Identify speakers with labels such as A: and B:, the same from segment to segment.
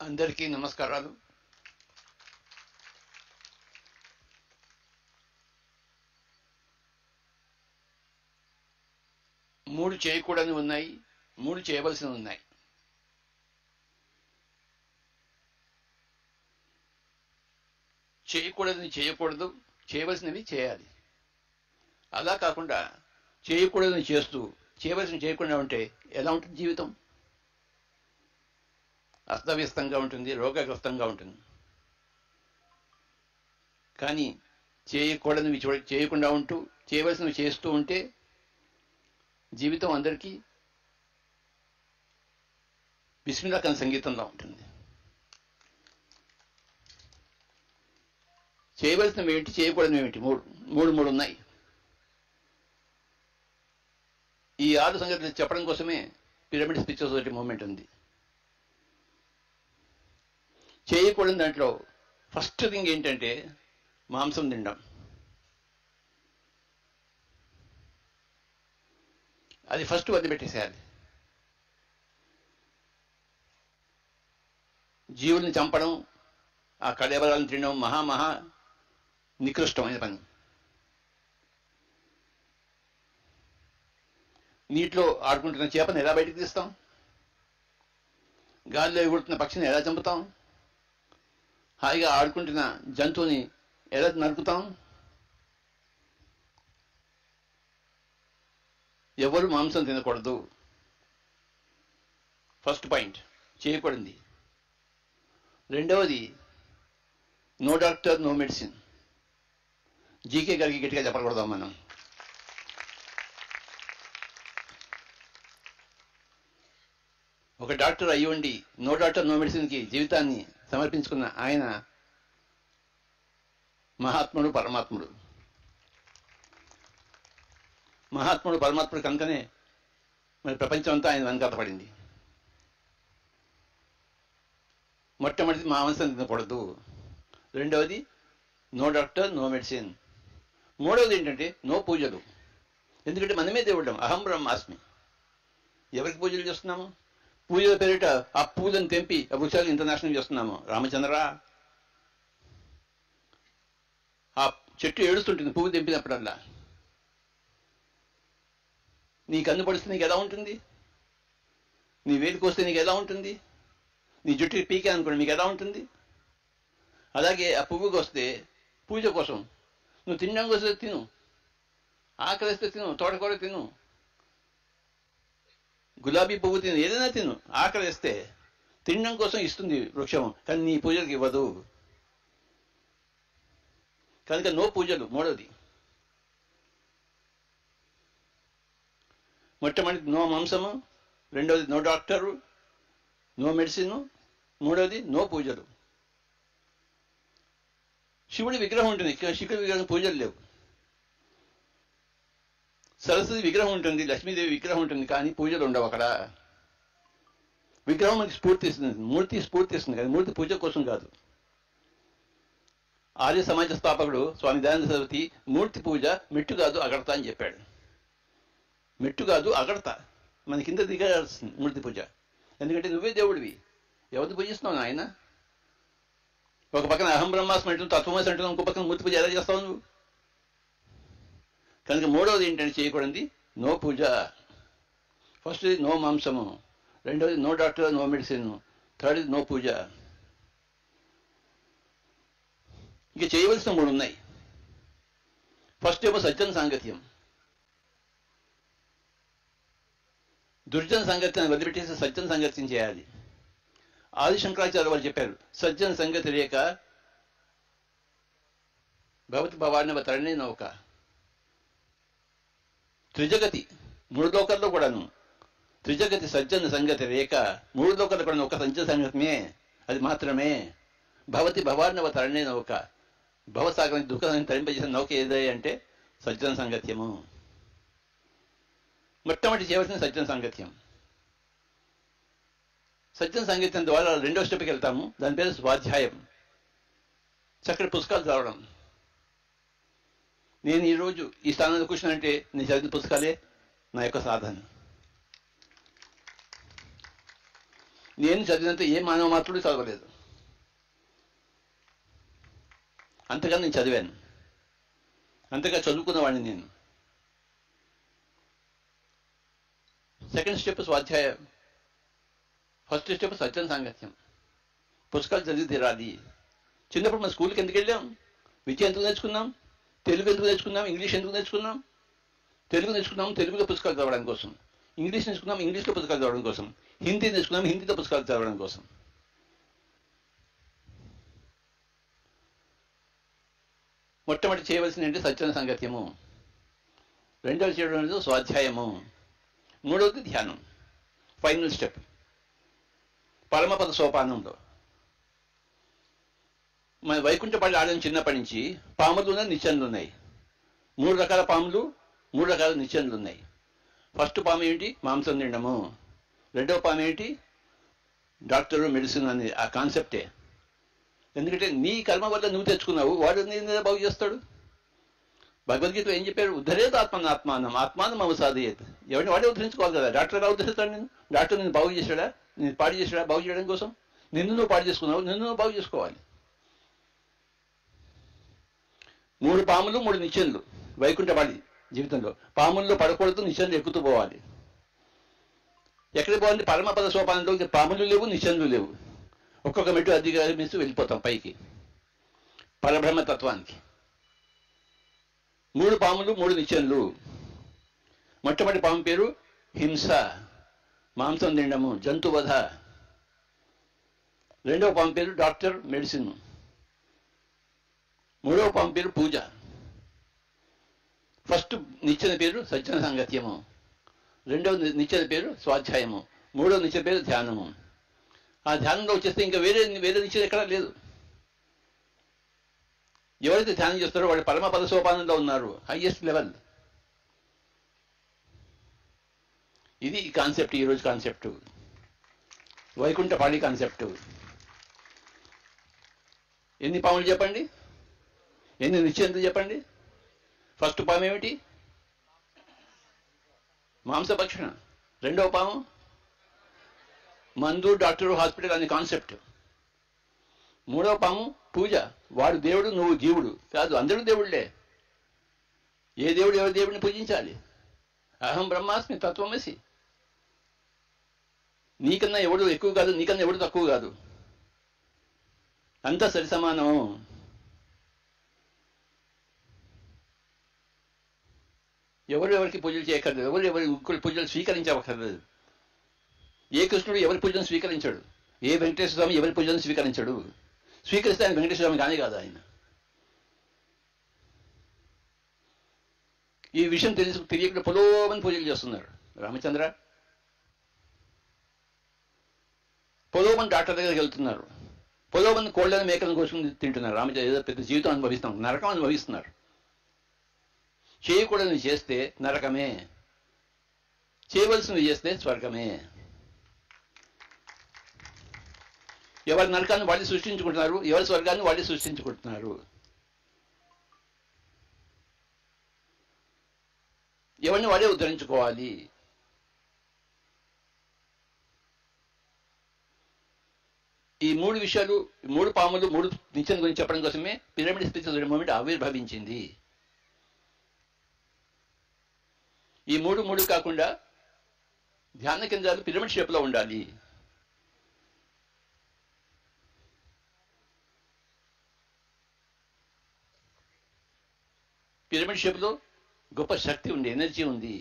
A: అందరికీ నమస్కారాలు మూడు చేయకూడని ఉన్నాయి మూడు చేయవలసినవి ఉన్నాయి చేయకూడదని చేయకూడదు చేయవలసినవి చేయాలి అలా కాకుండా చేయకూడదని చేస్తూ చేయవలసిన చేయకుండా ఉంటే ఎలా ఉంటుంది జీవితం అస్తవ్యస్తంగా ఉంటుంది రోగగ్రస్తంగా ఉంటుంది కానీ చేయకూడనివి చూడ చేయకుండా ఉంటూ చేయవలసినవి చేస్తూ ఉంటే జీవితం అందరికీ విస్మిలాకం సంగీతంలో ఉంటుంది చేయవలసినవి ఏంటి చేయకూడనివి ఏంటి మూడు మూడు మూడు ఉన్నాయి ఈ ఆరు సంగతులు చెప్పడం కోసమే పిరమిడ్ స్పిచ్ సొసైటీ మూమెంట్ ఉంది చేయకూడని దాంట్లో ఫస్ట్ థింగ్ ఏంటంటే మాంసం తినడం అది ఫస్ట్ వదిలిపెట్టేసేయాలి జీవుల్ని చంపడం ఆ కళేబరాలను తినడం మహా మహా నికృష్టమైన పని నీటిలో ఆడుకుంటున్న చేపను ఎలా బయటకు తీస్తాం గాలిలో ఎగురుతున్న పక్షిని ఎలా చంపుతాం హాయిగా ఆడుకుంటున్న జంతువుని ఎలా నరుకుతాం ఎవరు మాంసం తినకూడదు ఫస్ట్ పాయింట్ చేయకూడదు రెండవది no doctor no medicine G K గారికి గట్టిగా చెప్పకూడదాం మనం ఒక డాక్టర్ అయ్యి ఉండి నో డాక్టర్ నో మెడిసిన్కి జీవితాన్ని సమర్పించుకున్న ఆయన మహాత్ముడు పరమాత్ముడు మహాత్ముడు పరమాత్ముడు కనుకనే మరి ప్రపంచం అంతా ఆయన వెనకాల పడింది మొట్టమొదటి మాంసం తినకూడదు రెండవది నో డాక్టర్ నో మెడిసిన్ మూడవది ఏంటంటే నో పూజలు ఎందుకంటే మనమే దేవుళ్ళం అహం బ్రహ్మాస్మి ఎవరికి పూజలు చేస్తున్నాము పూజల పేరిట ఆ పూలను తెంపి ఆ వృక్షాలు ఇంటర్నేషనల్ చేస్తున్నాము రామచంద్ర ఆ చెట్టు ఏడుస్తుంటుంది పువ్వు తెంపినప్పుడల్లా నీ కన్ను పడిస్తే నీకు ఎలా ఉంటుంది నీ వేలికి వస్తే నీకు ఎలా ఉంటుంది నీ జుట్టు పీకే అనుకోండి మీకు ఎలా ఉంటుంది అలాగే ఆ పువ్వుకి వస్తే పూజ కోసం నువ్వు తినడానికి వస్తే తిను ఆకలిస్తే తిను తోటకూర తిను గులాబీ పువ్వు తిను ఏదైనా తిను ఆకలిస్తే తినడం కోసం ఇస్తుంది వృక్షం కానీ నీ పూజలకు ఇవ్వదు కనుక నో పూజలు మూడవది మొట్టమొదటి నో మాంసము రెండవది నో డాక్టరు నో మెడిసిన్ మూడవది నో పూజలు శివుడి విగ్రహం ఉంటుంది శివుడి విగ్రహం పూజలు లేవు సరస్వతి విగ్రహం ఉంటుంది లక్ష్మీదేవి విగ్రహం ఉంటుంది కానీ పూజలు ఉండవు అక్కడ విగ్రహం మనకి స్ఫూర్తి ఇస్తుంది మూర్తి స్ఫూర్తి ఇస్తుంది కానీ మూర్తి పూజ కోసం కాదు ఆర్య సమాజ స్థాపకుడు స్వామి దయానంద సరస్వతి మూర్తి పూజ మెట్టు కాదు అగడత అని చెప్పాడు మెట్టు కాదు అగడత మన కింద దిగాల్సింది మూర్తి పూజ ఎందుకంటే నువ్వే దేవుడివి ఎవరిని పూజిస్తున్నావు ఆయన ఒక పక్కన అహం బ్రహ్మాస్మి అంటున్నావు తత్వమసి అంటున్నావు ఇంకో పక్కన మూర్తి పూజ ఎలా చేస్తావు నువ్వు కనుక మూడవది ఏంటంటే చేయకూడదు నో పూజ ఫస్ట్ నో మాంసము రెండవది no doctor no medicine third no పూజ ఇక చేయవలసిన మూడు ఉన్నాయి ఫస్ట్ ఏమో సజ్జన సాంగత్యం దుర్జన సంగతిని వదిలిపెట్టేసి సజ్జన సంగత్యం చేయాలి ఆది శంకరాచార్య వాళ్ళు చెప్పారు సజ్జన సంగతి లేక భవతి భవానవ తరణి నౌక త్రిజగతి మూడు లోకల్లో కూడాను త్రిజగతి సజ్జన సంగతి రేఖ మూడు లోకల్లో కూడా ఒక సజ్జన సంగతమే అది మాత్రమే భవతి భవానవ తరణే నౌక భవసాగరం దుఃఖాన్ని తరింపజేసిన నౌక ఏదే అంటే సజ్జన సంగత్యము మొట్టమొదటి చేయవలసిన సజ్జన సాంగత్యం సజ్జన సాంగత్యం ద్వారా రెండో స్టెప్కి వెళ్తాము దాని పేరు స్వాధ్యాయం చక్కటి పుస్తకాలు చదవడం నేను ఈరోజు ఈ స్థానంలో కూర్చున్నానంటే నేను చదివిన పుస్తకాలే నా యొక్క సాధన నేను చదివినంత ఏ మానవ మాత్రుడు చదవలేదు అంతగా నేను చదివాను అంతగా చదువుకున్నవాడిని నేను సెకండ్ స్టెప్ స్వాధ్యాయ ఫస్ట్ స్టెప్ సత్యం సాంగత్యం పుస్తకాలు చదివి తీరాలి చిన్నప్పుడు మన స్కూల్కి ఎందుకు వెళ్ళాం విద్య ఎందుకు నేర్చుకున్నాం తెలుగు ఎందుకు నేర్చుకున్నాం ఇంగ్లీష్ ఎందుకు నేర్చుకున్నాం తెలుగు నేర్చుకున్నాం తెలుగులో పుస్తకాలు చదవడం కోసం ఇంగ్లీష్ నేర్చుకున్నాం ఇంగ్లీష్లో పుస్తకాలు చదవడం కోసం హిందీ నేర్చుకున్నాం హిందీలో పుస్తకాలు చదవడం కోసం మొట్టమొదటి చేయవలసింది ఏంటి సత్యన సంగత్యము రెండవది చేయడం అనేది స్వాధ్యాయము మూడవది ధ్యానం ఫైనల్ స్టెప్ పరమపద సోపానంలో మన వైకుంఠపల్లి ఆడడం చిన్నప్పటి నుంచి పాములు ఉన్నాయి నిచ్చెనలు ఉన్నాయి మూడు రకాల పాములు మూడు రకాల నిచ్చెనలు ఉన్నాయి ఫస్ట్ పాము ఏంటి మాంసం తినడము రెండవ పాము ఏంటి డాక్టర్ మెడిసిన్ అని ఆ కాన్సెప్టే ఎందుకంటే నీ కర్మ వల్ల నువ్వు తెచ్చుకున్నావు వాడు నేను బాగు చేస్తాడు భగవద్గీతలో ఏం చెప్పారు ఉద్ధరేది ఆత్మను ఆత్మానం ఆత్మానం మమ సాధయేత్ ఎవరిని వాడే ఉద్ధరించుకోవాలి కదా డాక్టర్ ఎలా ఉద్ధరిస్తాడు నేను డాక్టర్ నేను బాగు చేశాడా నేను పాడు చేశాడా బాగు చేయడం కోసం నిన్ను నువ్వు పాడు చేసుకున్నావు నిన్ను నువ్వు బాగు చేసుకోవాలి మూడు పాములు మూడు నిచ్చెనలు వైకుంఠపాడి జీవితంలో పాముల్లో పడకూడదు నిచ్చెనలు ఎక్కుతూ పోవాలి ఎక్కడికి పోవాలి పరమపద సోపానంలో ఇంకా పాములు లేవు నిచ్చెనలు లేవు ఒక్కొక్క మెట్టు అధిగమిస్తూ వెళ్ళిపోతాం పైకి పరబ్రహ్మ తత్వానికి మూడు పాములు మూడు నిచ్చెనలు మొట్టమొదటి పాము పేరు హింస మాంసం తినడము జంతువధ రెండవ పాము పేరు డాక్టర్ మెడిసిన్ మూడవ పాము పేరు పూజ ఫస్ట్ నిచ్చెన పేరు సజ్జన సాంగత్యము రెండవ ని- నిచ్చెన పేరు స్వాధ్యాయము మూడవ నిచ్చెన పేరు ధ్యానము ఆ ధ్యానంలో వచ్చేస్తే ఇంకా వేరే వేరే నిచ్చెన ఎక్కడా లేదు ఎవరైతే ధ్యానం చేస్తారో వాళ్ళు పరమ పద సోపానంలో ఉన్నారు హైయెస్ట్ లెవెల్ ఇది ఈ కాన్సెప్ట్ ఈరోజు కాన్సెప్ట్ వైకుంఠపాళి కాన్సెప్ట్ ఎన్ని పాములు చెప్పండి ఎన్ని నిశ్చయంతో చెప్పండి ఫస్ట్ పాము ఏమిటి మాంసభక్షణ రెండవ పాము మందు డాక్టరు హాస్పిటల్ అనే కాన్సెప్ట్ మూడవ పాము పూజ వాడు దేవుడు నువ్వు జీవుడు కాదు అందరూ దేవుళ్ళే ఏ దేవుడు ఎవరి దేవుడిని పూజించాలి అహం బ్రహ్మాస్మి తత్వమసి నీకన్నా ఎవడు ఎక్కువ కాదు నీకన్నా ఎవడు తక్కువ కాదు అంతా సరి సమానం ఎవరు ఎవరికి పూజలు చేయక్కర్లేదు ఎవరు ఎవరి ఇంకొకరి పూజలు స్వీకరించవక్కర్లేదు ఏ కృష్ణుడు ఎవరి పూజను స్వీకరించాడు ఏ వెంకటేశ్వర స్వామి ఎవరి పూజను స్వీకరించాడు స్వీకరిస్తే ఆయన వెంకటేశ్వర స్వామి కానే కాదు ఆయన ఈ విషయం తెలుసు తెలియకుండా పొలోమని పూజలు చేస్తున్నారు రామచంద్ర పొలోమని డాక్టర్ దగ్గరికి వెళ్తున్నారు పొలోమని కోళ్ళని మేకలను కోసుకుని తింటున్నారు రామచంద్ర ఏదో పెద్ద జీవితం అనుభవిస్తాం నరకం అనుభవిస్తున్నారు చేయకూడని చేస్తే నరకమే చేయవలసినవి చేస్తే స్వర్గమే ఎవరి నరకాన్ని వాళ్ళు సృష్టించుకుంటున్నారు ఎవరి స్వర్గాన్ని వాళ్ళు సృష్టించుకుంటున్నారు ఎవరిని వాడే ఉద్ధరించుకోవాలి ఈ మూడు విషయాలు ఈ మూడు పాములు మూడు నిత్యం గురించి చెప్పడం కోసమే పిరమిడ్ స్పిరిచువల్ మూమెంట్ ఆవిర్భవించింది ఈ మూడు మూడు కాకుండా ధ్యాన కేంద్రాలు పిరమిడ్ షేప్లో ఉండాలి పిరమిడ్ షేప్లో గొప్ప శక్తి ఉంది ఎనర్జీ ఉంది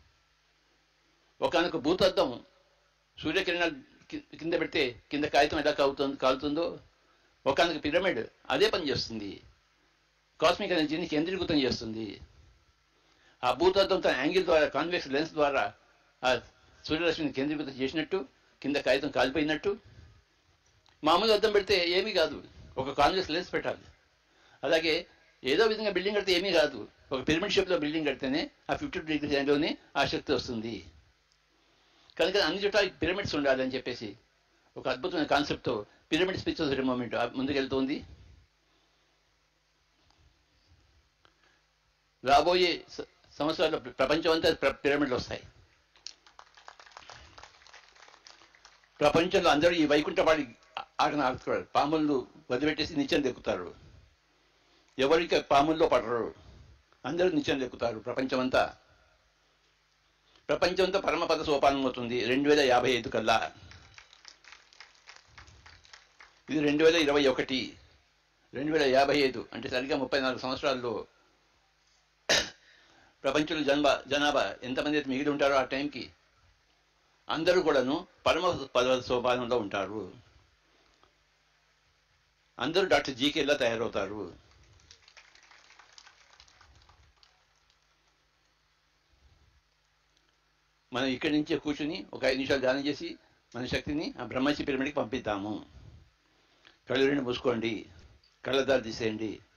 A: ఒకనొక భూతద్దం సూర్యకిరణాలు కి- కింద పెడితే కింద కాగితం ఎలా కాలుతుంది కాలుతుందో ఒకనొక పిరమిడ్ అదే పని చేస్తుంది కాస్మిక్ ఎనర్జీని కేంద్రీకృతం చేస్తుంది ఆ భూతత్వం తన యాంగిల్ ద్వారా కాన్వెక్స్ లెన్స్ ద్వారా ఆ సూర్యరశ్మిని కేంద్రీకృతం చేసినట్టు కింద కాగితం కాలిపోయినట్టు మామూలు అద్దం పెడితే ఏమీ కాదు ఒక కాన్వెక్స్ లెన్స్ పెట్టాలి అలాగే ఏదో విధంగా బిల్డింగ్ కడితే ఏమీ కాదు ఒక పిరమిడ్ షేప్లో బిల్డింగ్ కడితేనే ఆ ఫిఫ్టీ డిగ్రీ యాంగిల్లోనే ఆ శక్తి వస్తుంది కనుక అన్ని చోట్ల పిరమిడ్స్ ఉండాలి అని చెప్పేసి ఒక అద్భుతమైన కాన్సెప్ట్తో పిరమిడ్ స్పిరిచువల్ మూమెంట్ ముందుకెళ్తోంది రాబోయే స- సంవత్సరాల్లో ప్ర- ప్రపంచం అంతా ప్ర- పిరమిడ్లు వస్తాయి ప్రపంచంలో అందరూ ఈ వైకుంఠపాడి ఆటను ఆడుతున్నారు పాములు వదిలిపెట్టేసి నిత్యం దెక్కుతారు ఎవరికి పాముల్లో పడరు అందరూ నిత్యం దెక్కుతారు ప్రపంచమంతా ప్రపంచంతో పరమపద సోపానం అవుతుంది రెండు వేల యాభై ఐదు కల్లా ఇది రెండు వేల ఇరవై ఒకటి రెండు వేల యాభై ఐదు అంటే సరిగ్గా ముప్పై నాలుగు సంవత్సరాల్లో ప్రపంచంలో జన్మ జనాభా ఎంతమంది అయితే మిగిలి ఉంటారో ఆ టైంకి అందరూ కూడాను పరమ పద సోపానంలో ఉంటారు అందరూ డాక్టర్ జీకేలా తయారవుతారు మనం ఇక్కడి నుంచే కూర్చుని ఒక ఐదు నిమిషాలు ధ్యానం చేసి మన శక్తిని ఆ బ్రహ్మశ్రీ పిరమిడ్కి పంపిద్దాము కళ్ళు రెండు మూసుకోండి కళ్ళదారు తీసేయండి